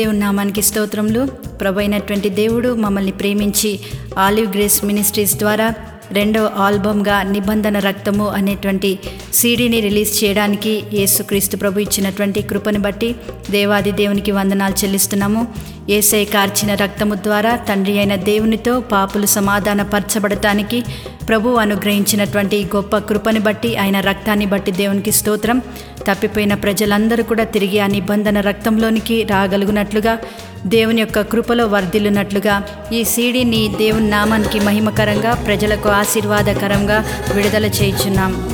దేవుని నామానికి స్తోత్రములు ప్రభు అయినటువంటి దేవుడు మమ్మల్ని ప్రేమించి ఆలివ్ గ్రేస్ మినిస్ట్రీస్ ద్వారా రెండో ఆల్బమ్గా నిబంధన రక్తము అనేటువంటి సీడీని రిలీజ్ చేయడానికి యేసుక్రీస్తు ప్రభు ఇచ్చినటువంటి కృపను బట్టి దేవాది దేవునికి వందనాలు చెల్లిస్తున్నాము ఏసై కార్చిన రక్తము ద్వారా తండ్రి అయిన దేవునితో పాపులు సమాధానపరచబడటానికి ప్రభు అనుగ్రహించినటువంటి గొప్ప కృపని బట్టి ఆయన రక్తాన్ని బట్టి దేవునికి స్తోత్రం తప్పిపోయిన ప్రజలందరూ కూడా తిరిగి ఆ నిబంధన రక్తంలోనికి రాగలుగునట్లుగా దేవుని యొక్క కృపలో వర్ధిల్లునట్లుగా ఈ సీడీని దేవుని నామానికి మహిమకరంగా ప్రజలకు ఆశీర్వాదకరంగా విడుదల చేయుచున్నాం